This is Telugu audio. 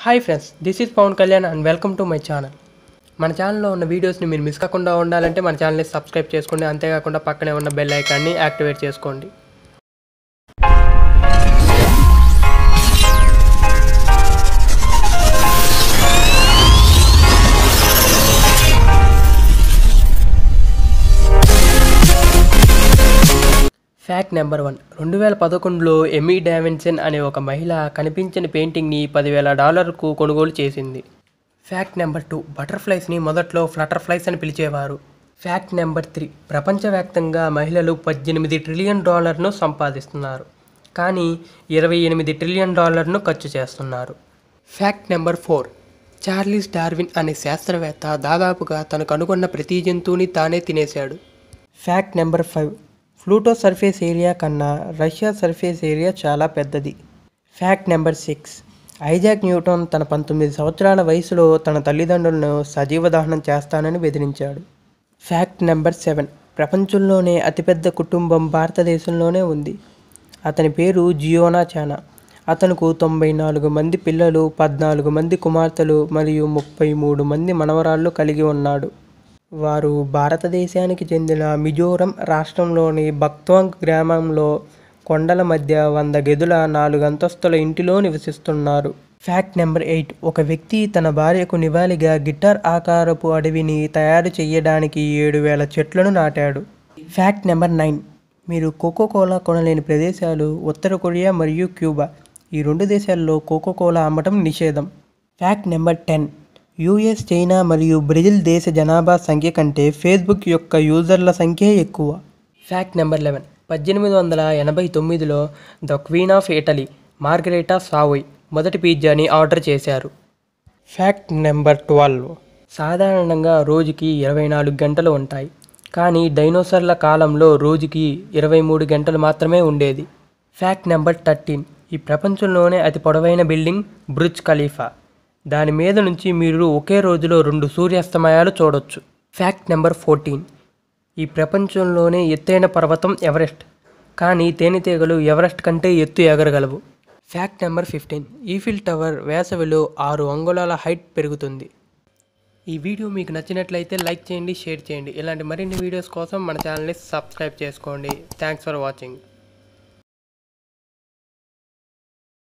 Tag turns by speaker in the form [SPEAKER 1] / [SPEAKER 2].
[SPEAKER 1] hi friends this is Pavan Kalyan and welcome to my channel మన ఛానల్లో ఉన్న వీడియోస్ని మీరు మిస్ కాకుండా ఉండాలంటే మన ఛానల్ని సబ్స్క్రైబ్ చేసుకోండి అంతేకాకుండా పక్కనే ఉన్న బెల్ ఐకాన్ని యాక్టివేట్ చేసుకోండి ఫ్యాక్ట్ నెంబర్ వన్ రెండు వేల పదకొండులో ఎమీ డావిన్సన్ అనే ఒక మహిళ కనిపించని పెయింటింగ్ని పదివేల డాలర్కు కొనుగోలు చేసింది ఫ్యాక్ట్ నెంబర్ టూ బటర్ఫ్లైస్ని మొదట్లో ఫ్లటర్ఫ్లైస్ అని పిలిచేవారు ఫ్యాక్ట్ నెంబర్ త్రీ ప్రపంచవ్యాప్తంగా మహిళలు పద్దెనిమిది ట్రిలియన్ డాలర్ను సంపాదిస్తున్నారు కానీ ఇరవై ఎనిమిది ట్రిలియన్ డాలర్ను ఖర్చు చేస్తున్నారు fact number four Charles Darwin అనే శాస్త్రవేత్త దాదాపుగా తను కనుగొన్న ప్రతి జంతువుని తానే తినేశాడు fact number five Pluto surface area కన్నా రష్యా సర్ఫేస్ ఏరియా చాలా పెద్దది fact number six Isaac Newton తన పంతొమ్మిది సంవత్సరాల వయసులో తన తల్లిదండ్రులను సజీవ దహనం చేస్తానని బెదిరించాడు ఫ్యాక్ట్ నెంబర్ సెవెన్ ప్రపంచంలోనే అతిపెద్ద కుటుంబం భారతదేశంలోనే ఉంది అతని పేరు జియోనా చానా అతనుకు తొంభై నాలుగు మంది పిల్లలు పద్నాలుగు మంది కుమార్తెలు మరియు ముప్పై మూడు మంది మనవరాళ్ళు కలిగి ఉన్నాడు వారు భారతదేశానికి చెందిన మిజోరం రాష్ట్రంలోని బక్త్వాంగ్ గ్రామంలో కొండల మధ్య వంద గదుల నాలుగు అంతస్తుల ఇంటిలో నివసిస్తున్నారు ఫ్యాక్ట్ నెంబర్ ఎయిట్ ఒక వ్యక్తి తన భార్యకు నివాళిగా గిటార్ ఆకారపు అడవిని తయారు చేయడానికి ఏడు వేల చెట్లను నాటాడు ఫ్యాక్ట్ నెంబర్ నైన్ మీరు కోకో కోలా కొనలేని ప్రదేశాలు ఉత్తర కొరియా మరియు క్యూబా ఈ రెండు దేశాల్లో కోకో కోలా అమ్మటం నిషేధం fact number ten US China మరియు బ్రెజిల్ దేశ జనాభా సంఖ్య కంటే ఫేస్బుక్ యొక్క యూజర్ల సంఖ్య ఎక్కువ ఫ్యాక్ట్ నెంబర్ లెవెన్ పద్దెనిమిది వందల ఎనభై తొమ్మిదిలో the queen of Italy Margherita Savoy మొదటి పిజ్జాని ఆర్డర్ చేశారు ఫ్యాక్ట్ నెంబర్ ట్వెల్వ్ సాధారణంగా రోజుకి ఇరవై నాలుగు గంటలు ఉంటాయి కానీ డైనోసార్ల కాలంలో రోజుకి ఇరవై మూడు గంటలు మాత్రమే ఉండేది ఫ్యాక్ట్ నెంబర్ థర్టీన్ ఈ ప్రపంచంలోనే అతి పొడవైన బిల్డింగ్ బ్రుజ్ ఖలీఫా దాని మీద నుంచి మీరు ఒకే రోజులో రెండు సూర్యాస్తమయాలు చూడొచ్చు ఫ్యాక్ట్ నెంబర్ ఫోర్టీన్ ఈ ప్రపంచంలోనే ఎత్తైన పర్వతం ఎవరెస్ట్ కానీ తేనెటీగలు ఎవరెస్ట్ కంటే ఎత్తు ఎగరగలవు fact number fifteen Eiffel tower వేసవిలో ఆరు అంగుళాల హైట్ పెరుగుతుంది ఈ వీడియో మీకు నచ్చినట్లయితే లైక్ చేయండి షేర్ చేయండి ఇలాంటి మరిన్ని వీడియోస్ కోసం మన ఛానల్ని సబ్స్క్రైబ్ చేసుకోండి థ్యాంక్స్ ఫర్ వాచింగ్